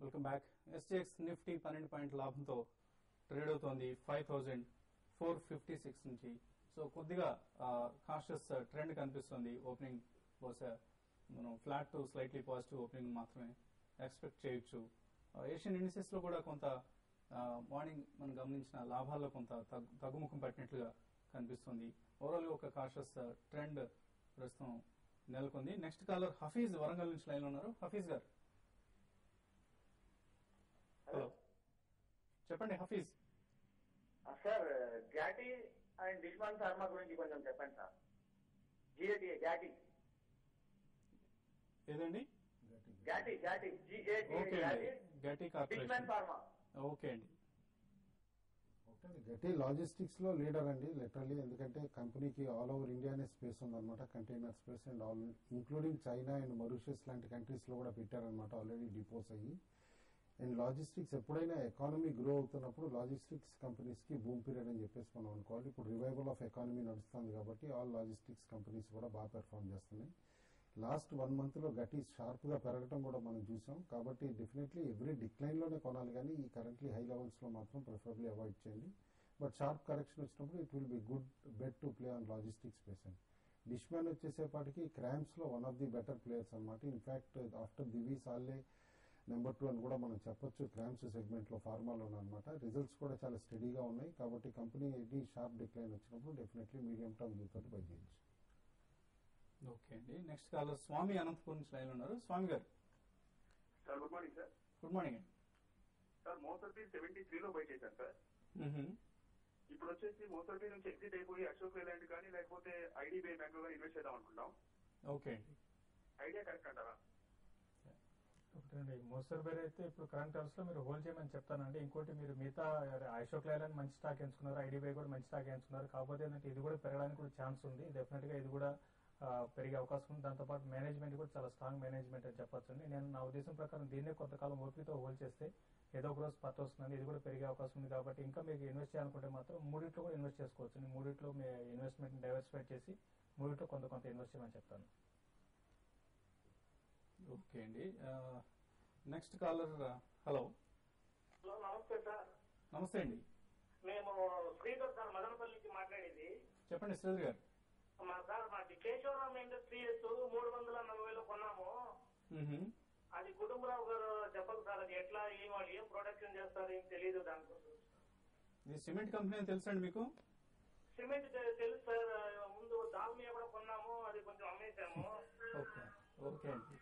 Welcome back SGX Nifty పన్నెండు point లాభంతో trade అవుతోంది five thousand four fifty six నుంచి సో కొద్దిగా కాన్షియస్ ట్రెండ్ కనిపిస్తుంది ఓపెనింగ్ బహుశా మనం flat to slightly positive opening మాత్రమే ఎక్స్పెక్ట్ చేయొచ్చు ఏషియన్ ఇండిసెస్ లో కూడా కొంత మార్నింగ్ మనం గమనించిన లాభాల్లో కొంత తగ్గు- తగ్గుముఖం పట్టినట్లుగా కనిపిస్తుంది ఓవరాల్ గా ఒక కాషస్ ట్రెండ్ ప్రస్తుతం నెలకొంది నెక్స్ట్ కాలర్ హఫీజ్ వరంగల్ నుంచి లైన్ లో ఉన్నారు హఫీజ్ గారు హలో చెప్పండి హఫీజ్ ఆ, sir Gati and Dishman pharma గురించి కొంచెం చెప్పండి సార్ జిఏటి గ్యాటీ ఏదండి గ్యాటీ గ్యాటీ జిఏటి ఓకే గ్యాటీ అండి Gati Dishman corporation pharma okay అండి ఓకే గట్టి లాజిస్టిక్స్ లో లీడర్ అండి లిటరల్లీ ఎందుకంటే కంపెనీకి ఆల్ ఓవర్ ఇండియానే స్పేస్ ఉందన్నమాట container space and all including China and Mauritius లాంటి కంట్రీస్ లో కూడా పెట్టారనమాట ఆల్రెడీ డిపోస్ అయ్యి అండ్ లాజిస్టిక్స్ ఎప్పుడైనా ఎకానమీ గ్రో అవుతున్నప్పుడు లాజిస్టిక్స్ కంపెనీస్ కి బూమ్ పీరియడ్ అని చెప్పేసి మనం అనుకోవాలి ఇప్పుడు రివైవల్ ఆఫ్ ఎకానమీ నడుస్తుంది కాబట్టి ఆల్ లాజిస్టిక్స్ కంపెనీస్ కూడా బాగా పెర్ఫార్మ్ చేస్తున్నాయి లాస్ట్ వన్ మంత్ లో గట్టి షార్ప్ గా పెరగడం కూడా మనం చూసాం కాబట్టి డెఫినెట్లీ ఎవ్రీ డిక్లైన్ లోనే కొనాలి కానీ ఈ కరెంట్లీ హై లెవెల్స్ లో మాత్రం ప్రిఫరబ్లీ అవాయిడ్ చేయండి బట్ షార్ప్ కరెక్షన్ వచ్చినప్పుడు it will be good bet to play on logistics space అండి డిష్మ్యాన్ వచ్చేసేపాటికి క్రామ్స్ లో one of the better players అనమాట ఇన్ఫాక్ట్ ఆఫ్టర్ దివీ సాల్లే నెంబర్ టూ అని కూడా మనం చెప్పొచ్చు క్రామ్స్ సెగ్మెంట్ లో ఫార్మాలో అనమాట రిజల్ట్స్ కూడా చాలా స్టడీగా ఉన్నాయి కాబట్టి కంపెనీ ఇది షార్ప్ డిక్లైన్ వచ్చినప్పుడు డెఫినెట్లీ మీడియం టర్మ్ వ్యూ తోటి బై చేయొచ్చు ఓకే అండి నెక్స్ట్ కాలర్ స్వామి అనంతపురం నుంచి లైన్ లో ఉన్నారు స్వామి గారు sir good morning sir good morning అండి సార్ మోసర్బీ సెవెంటీ త్రీలో బై చేశాను సార్ మ్మ్హమ్. ఇప్పుడు వచ్చేసి మోసర్బీ నుంచి ఎగ్జిట్ అయిపోయి అశోక్ లేలాండ్ కానీ లేకపోతే ఐడిబిఐ బ్యాంక్ కానీ ఇన్వెస్ట్ చేద్దాం అనుకుంటాం ఓకే అండి ఐడియా కరెక్ట్ అంటారా ఒకటండి మోసర్ బేర్ అయితే ఇప్పుడు కరెంట్ టర్మ్స్ లో మీరు హోల్డ్ చేయమని చెప్తానండి ఇంకోటి మీరు మిగతా అశోక్ లైలాండ్ మంచి స్టాక్ ఎంచుకున్నారు ఐడిబై కూడా మంచి స్టాక్ ఎంచుకున్నారు కాకపోతే ఏంటంటే ఇది కూడా పెరగడానికి కూడా ఛాన్స్ ఉంది డెఫినెట్ గా ఇది కూడా ఆ, పెరిగే అవకాశం ఉంది దాంతోపాటు మేనేజ్మెంట్ కూడా చాలా స్ట్రాంగ్ మేనేజ్మెంట్ అని చెప్పొచ్చు నేను నా ఉద్దేశం ప్రకారం దీన్నే కొంతకాలం ఓపికతో హోల్డ్ చేస్తే ఏదో ఒక రోజు పట్టు వస్తుందండి ఇది కూడా పెరిగే అవకాశం ఉంది కాబట్టి ఇంకా మీకు ఇన్వెస్ట్ చేయాలనుకుంటే మాత్రం మూడిట్లో కూడా ఇన్వెస్ట్ చేసుకోవచ్చు మూడిట్లో మీ ఇన్వెస్ట్మెంట్ డైవర్సిఫై చేసి మూడిట్లో కొంత కొంత ఇన్వెస్ట్ చేయమని చెప్తాను ఓకే అండి నెక్స్ట్ కాలర్ హలో హలో నమస్తే సార్ నమస్తే అండి మేము శ్రీధర్ సార్ మదనపల్లికి మాట్లాడేది చెప్పండి శ్రీధర్ గారు మా సార్ మాది కేశవరామ్ ఇండస్ట్రీస్ మూడు వందల నలభైలో కొన్నాము మ్మ్హమ్. అది కుటుంబరావు గారు చెప్పదు సార్ అది ఎట్లా ఏం వాళ్ళు ఏం ప్రొడక్షన్ చేస్తారు ఏం తెలియదు దానికోసం ఇది సిమెంట్ కంపెనీ అని తెలుసండి మీకు సిమెంట్ తె- తెలుసు సార్ ముందు దాల్మియా కూడా కొన్నాము అది కొంచెం అమ్మేశాము ఓకే ఓకే అండి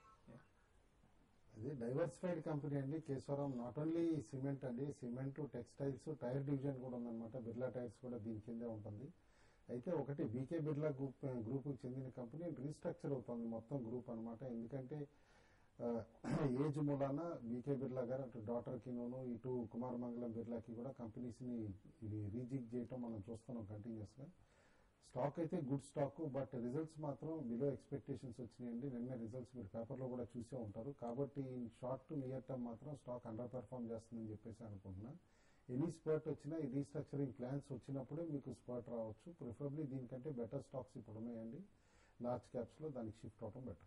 అది డైవర్సిఫైడ్ కంపెనీ అండి కేశవరం నాట్ ఓన్లీ సిమెంట్ అండి సిమెంట్ టెక్స్టైల్స్ టైర్ డివిజన్ కూడా ఉందన్నమాట బిర్లా టైర్స్ కూడా దీని కిందే ఉంటుంది అయితే ఒకటి బీకే బిర్లా గ్రూప్ గ్రూప్ కి చెందిన కంపెనీ రీస్ట్రక్చర్ అవుతుంది మొత్తం గ్రూప్ అన్నమాట ఎందుకంటే ఆ, ఏజ్ మూలాన బీకే బిర్లా గారు అటు డాటర్ కినోను ఇటు కుమార్ మంగళం బిర్లాకి కూడా కంపెనీస్ ని ఇది రీజిక్ చేయటం మనం చూస్తున్నాం కంటిన్యూస్ గా స్టాక్ అయితే గుడ్ స్టాక్ బట్ రిజల్ట్స్ మాత్రం బిలో ఎక్స్పెక్టేషన్స్ వచ్చినాయండి నిన్న రిజల్ట్స్ మీరు పేపర్లో కూడా చూసే ఉంటారు కాబట్టి in short to near term మాత్రం స్టాక్ అండర్ పెర్ఫార్మ్ చేస్తుందని చెప్పేసి అనుకుంటున్నా ఎనీ స్పర్ట్ వచ్చినా ఈ రీస్ట్రక్చరింగ్ ప్లాన్స్ వచ్చినప్పుడే మీకు స్పర్ట్ రావచ్చు ప్రిఫరబ్లీ దీనికంటే బెటర్ స్టాక్స్ ఇప్పుడు ఉన్నాయండి లార్జ్ క్యాప్స్ లో దానికి షిఫ్ట్ అవడం బెటర్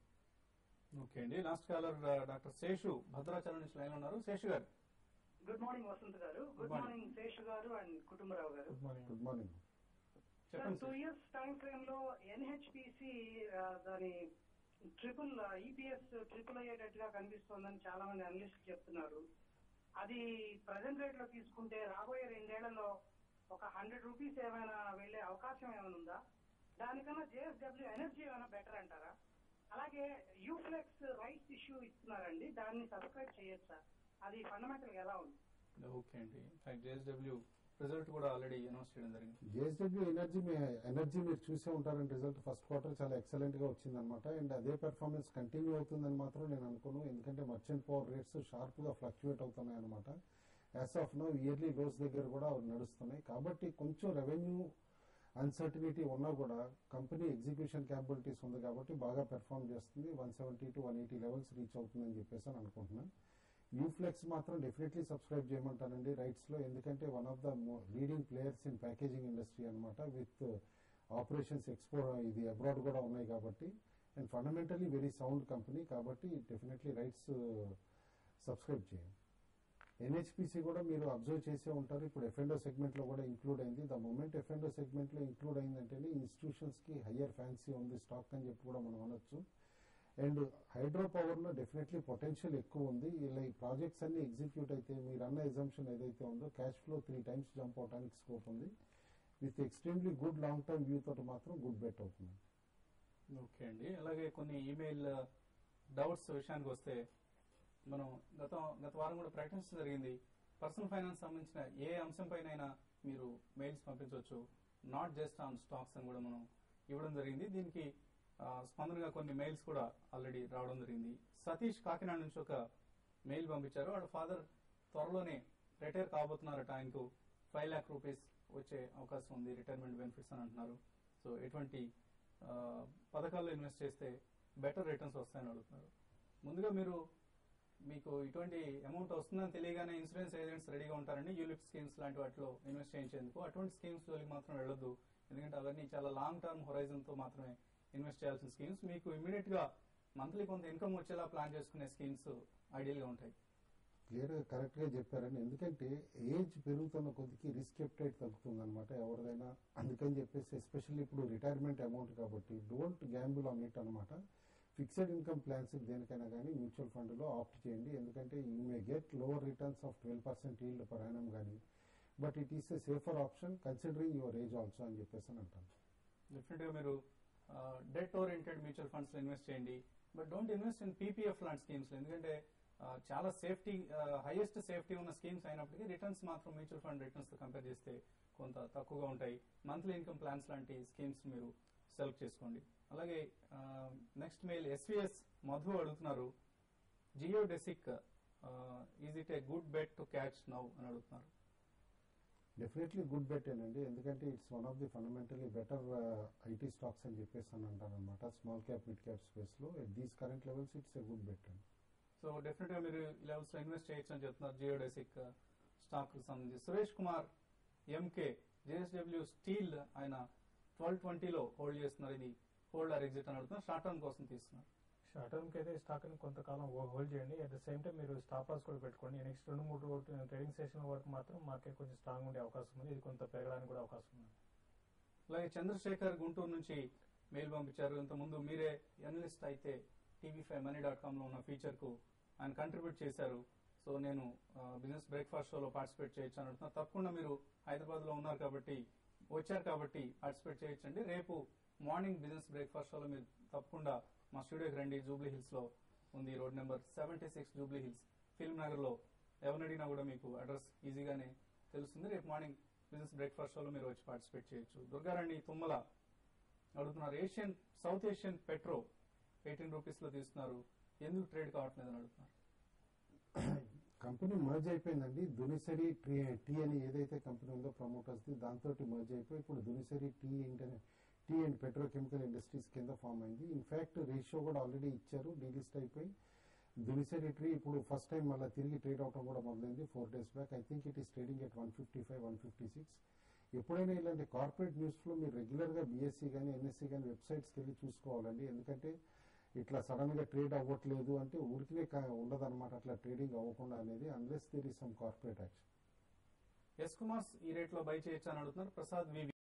ఓకే అండి last caller doctor Seshu Bhadrachalam నుంచి లైన్ లో ఉన్నారు శేషు గారు గుడ్ మార్నింగ్ వసంత్ గారు గుడ్ morning. మార్నింగ్ శేషు గారు అండ్ కుటుంబరావు గారు గుడ్ మార్నింగ్ గుడ్ మార్నింగ్ చెప్పండి two sir. Years time frame లో ఎన్హెచ్పిసి దాని ట్రిపుల్ ఈపీఎస్ ట్రిపుల్ అయ్యేటట్టుగా కనిపిస్తోందని చాలా మంది అనలిస్ట్ చెప్తున్నారు అది ప్రజెంట్ రేట్ లో తీసుకుంటే రాబోయే రెండేళ్లలో ఒక హండ్రెడ్ రూపీస్ ఏమైనా వెళ్లే అవకాశం ఏమైనా ఉందా దానికన్నా జేఎస్డబ్ల్యూ ఎనర్జీ ఏమైనా బెటర్ అంటారా అలాగే యూఫ్లెక్స్ రైట్స్ ఇష్యూ ఇస్తున్నారండి దాన్ని సబ్స్క్రైబ్ చేయొచ్చా అది ఫండమెంటల్ గా ఎలా ఉంది ఓకే అండి ఇన్ఫాక్ట్ జేఎస్డబ్ల్యూ రిజల్ట్ కూడా ఆల్రెడీ అనౌన్స్ చేయడం జరిగింది జేఎస్డబ్ల్యూ ఎనర్జీ మీ ఎనర్జీ మీరు చూసే ఉంటారని రిజల్ట్ ఫస్ట్ క్వార్టర్ చాలా ఎక్సలెంట్ గా వచ్చిందనమాట అండ్ అదే పెర్ఫార్మెన్స్ కంటిన్యూ అవుతుందని మాత్రం నేను అనుకోను ఎందుకంటే మర్చెంట్ పవర్ రేట్స్ షార్ప్ గా ఫ్లక్చుయేట్ అవుతున్నాయి అనమాట as of now yearly lows దగ్గర కూడా నడుస్తున్నాయి కాబట్టి కొంచెం రెవెన్యూ అన్సర్టినిటీ ఉన్నా కూడా కంపెనీ ఎగ్జిక్యూషన్ క్యాపబిలిటీస్ ఉంది కాబట్టి బాగా పెర్ఫార్మ్ చేస్తుంది one seventy to one eighty levels reach అవుతుందని చెప్పేసి అని అనుకుంటున్నాను యూఫ్లెక్స్ మాత్రం డెఫినెట్లీ సబ్స్క్రైబ్ చేయమంటానండి రైట్స్ లో ఎందుకంటే one of the leading players in packaging industry అనమాట విత్ ఆపరేషన్స్ ఎక్స్పో ఇది అబ్రాడ్ కూడా ఉన్నాయి కాబట్టి and fundamentally very sound company కాబట్టి డెఫినెట్లీ రైట్స్ సబ్స్క్రైబ్ చేయండి ఎన్హెచ్పిసి కూడా మీరు అబ్జర్వ్ చేసే ఉంటారు ఇప్పుడు ఎఫ్ఎండో సెగ్మెంట్లో కూడా ఇంక్లూడ్ అయింది ద మూమెంట్ ఎఫ్ఎండో సెగ్మెంట్లో ఇంక్లూడ్ అయిందంటేనే ఇన్స్టిట్యూషన్స్కి హయ్యర్ ఫ్యాన్సీ ఉంది స్టాక్ అని చెప్పి కూడా మనం అనొచ్చు అండ్ హైడ్రో పవర్లో డెఫినెట్లీ పొటెన్షియల్ ఎక్కువ ఉంది ఇలా ఈ ప్రాజెక్ట్స్ అన్ని ఎగ్జిక్యూట్ అయితే మీరు అన్న ఎగ్జంప్షన్ ఏదైతే ఉందో cash flow three times jump అవడానికి స్కోప్ ఉంది with extremely good long term view తోటి మాత్రం గుడ్ బెట్ అవుతుంది ఓకే అండి అలాగే కొన్ని ఈమెయిల్ డౌట్స్ విషయానికి వస్తే మనం గత గత వారం కూడా ప్రకటించడం జరిగింది పర్సనల్ ఫైనాన్స్ సంబంధించిన ఏ అంశంపైనైనా మీరు మెయిల్స్ పంపించవచ్చు నాట్ జస్ట్ ఆన్ స్టాక్స్ అని కూడా మనం ఇవ్వడం జరిగింది దీనికి ఆ, స్పందనగా కొన్ని మెయిల్స్ కూడా ఆల్రెడీ రావడం జరిగింది సతీష్ కాకినాడ నుంచి ఒక మెయిల్ పంపించారు వాళ్ళ ఫాదర్ త్వరలోనే రిటైర్ కాబోతున్నారట ఆయనకు ఫైవ్ ల్యాక్ రూపీస్ వచ్చే అవకాశం ఉంది రిటైర్మెంట్ బెనిఫిట్స్ అని అంటున్నారు సో ఎటువంటి ఆ, పథకాల్లో ఇన్వెస్ట్ చేస్తే బెటర్ రిటర్న్స్ వస్తాయని అడుగుతున్నారు ముందుగా మీరు మీకు ఇటువంటి అమౌంట్ వస్తుందని తెలియగానే ఇన్సూరెన్స్ ఏజెంట్స్ రెడీగా ఉంటారండి యూలిప్ స్కీమ్స్ లాంటి వాటిలో ఇన్వెస్ట్ చేయించేందుకు అటువంటి స్కీమ్స్ జోలికి మాత్రం వెళ్ళొద్దు ఎందుకంటే అవన్నీ చాలా లాంగ్ టర్మ్ హొరైజన్ తో మాత్రమే ఇన్వెస్ట్ చేయాల్సిన స్కీమ్స్ మీకు ఇమీడియట్ గా మంత్లీ కొంత ఇన్కమ్ వచ్చేలా ప్లాన్ చేసుకునే స్కీమ్స్ ఐడియల్ గా ఉంటాయి క్లియర్ కరెక్ట్ గా చెప్పారండి ఎందుకంటే ఏజ్ పెరుగుతున్న కొద్దికి రిస్క్ ఎప్టైట్ తగ్గుతుంది అనమాట ఎవరిదైనా అందుకని చెప్పేసి ఎస్పెషల్లీ ఇప్పుడు రిటైర్మెంట్ అమౌంట్ కాబట్టి డోంట్ గ్యాంబుల్ ఆన్ ఇట్ అనమాట ఫిక్స్డ్ ఇన్కమ్ ప్లాన్స్ దేనికైనా కానీ మ్యూచువల్ ఫండ్ లో ఆప్ట్ చేయండి ఎందుకంటే you may get lower returns of twelve percent yield per annum కానీ but it is a safer option considering your age also అని చెప్పేసి అని అంటాను డెఫినెట్ గా మీరు డెట్ ఓరియంటెడ్ మ్యూచువల్ ఫండ్స్ లో ఇన్వెస్ట్ చేయండి but don't invest in PPF లాంటి స్కీమ్స్ ఎందుకంటే ఆ, చాలా సేఫ్టీ హైయెస్ట్ సేఫ్టీ ఉన్న స్కీమ్స్ అయినప్పటికీ రిటర్న్స్ మాత్రం మ్యూచువల్ ఫండ్ రిటర్న్స్ తో కంపేర్ చేస్తే కొంత తక్కువగా ఉంటాయి మంత్లీ ఇన్కమ్ ప్లాన్స్ లాంటి స్కీమ్స్ మీరు సెలెక్ట్ చేసుకోండి అలాగే నెక్స్ట్ మెయిల్ ఎస్విఎస్ మధు అడుగుతున్నారు Geodesic is it a good bet to catch now అని అడుగుతున్నారు డెఫినెట్లీ గుడ్ బెట్ ఏనండి ఎందుకంటే it's one of the fundamentally better IT stocks అని చెప్పేసి అని అంటారు అనమాట small cap mid cap space లో at these current levels it's a good bet అండి సో డెఫినెట్ గా మీరు ఈ లెవెల్స్ లో ఇన్వెస్ట్ చేయొచ్చు అని చెప్తున్నారు జియోడెసిక్ స్టాక్ సంబంధించి Suresh Kumar MK JSW steel ఆయన ట్వెల్వ్ ట్వంటీలో హోల్డ్ చేస్తున్నారు ఇది హోల్డ్ ఆర్ ఎగ్జిట్ అని అడుగుతున్నారు షార్ట్ టర్మ్ కోసం తీస్తున్నారు షార్ట్ టర్మ్ కి అయితే స్టాక్ ని కొంతకాలం హోల్డ్ చేయండి అట్ ద సేమ్ టైం మీరు స్టాప్ లాస్ కూడా పెట్టుకోండి నెక్స్ట్ రెండు మూడు ట్రేడింగ్ సెషన్ వరకు మాత్రం మార్కెట్ కొంచెం స్ట్రాంగ్ ఉండే అవకాశం ఉంది ఇది కొంత పెరగడానికి కూడా అవకాశం ఉంది అలాగే చంద్రశేఖర్ గుంటూరు నుంచి మెయిల్ పంపించారు ఇంతకుముందు మీరే ఎనలిస్ట్ అయితే TV five money dot com లో ఉన్న ఫీచర్ కు ఆయన కంట్రిబ్యూట్ చేశారు సో నేను బిజినెస్ బ్రేక్ఫాస్ట్ షోలో పార్టిసిపేట్ చేయొచ్చు అని అడుగుతున్నా తప్పకుండా మీరు హైదరాబాద్ లో ఉన్నారు కాబట్టి వచ్చారు కాబట్టి పార్టిసిపేట్ చేయొచ్చండి రేపు మార్నింగ్ బిజినెస్ బ్రేక్ఫాస్ట్ షోలో మీరు తప్పకుండా మా స్టూడియోకి రండి జూబ్లీ హిల్స్ లో ఉంది road number seventy six Jubilee Hills Film Nagar లో ఎవరిని అడిగినా కూడా మీకు అడ్రస్ ఈజీగానే తెలుస్తుంది రేపు మార్నింగ్ బిజినెస్ బ్రేక్ఫాస్ట్ షోలో మీరు వచ్చి పార్టిసిపేట్ చేయొచ్చు దుర్గారాణి తుమ్మల అడుగుతున్నారు Asian South Asian petro eighteen rupees లో తీస్తున్నారు ఎందుకు ట్రేడ్ కావట్లేదు అని అడుగుతున్నారు కంపెనీ మర్జ్ అయిపోయిందండి దునిసరి టీ అని ఏదైతే కంపెనీ ఉందో ప్రమోటర్స్ దాంతో మర్జ్ అయిపోయి ఇప్పుడు దునిసరి టీ ఇంటర్ టీ అండ్ పెట్రోకెమికల్ ఇండస్ట్రీస్ కింద ఫామ్ అయింది ఇన్ఫాక్ట్ రేషియో కూడా ఆల్రెడీ ఇచ్చారు డీలిస్ట్ అయిపోయి దునిసరి ట్రీ ఇప్పుడు ఫస్ట్ టైం మళ్ళీ తిరిగి ట్రేడ్ అవడం కూడా మొదలైంది four days back I think it is trading at one fifty five one fifty six ఎప్పుడైనా ఇలాంటి కార్పొరేట్ న్యూస్ లో మీరు రెగ్యులర్ గా బీఎస్సీ కానీ ఎన్ఎస్సీ కానీ వెబ్సైట్స్కి వెళ్ళి చూసుకోవాలండి ఎందుకంటే ఇట్లా సడన్ గా ట్రేడ్ అవ్వట్లేదు అంటే ఊరికినే ఉండదు అనమాట అట్లా ట్రేడింగ్ అవ్వకుండా అనేది unless there is some corporate action S Kumars ఈ రేట్ లో బై చేయొచ్చు అని అడుగుతున్నారు ప్రసాద్ వి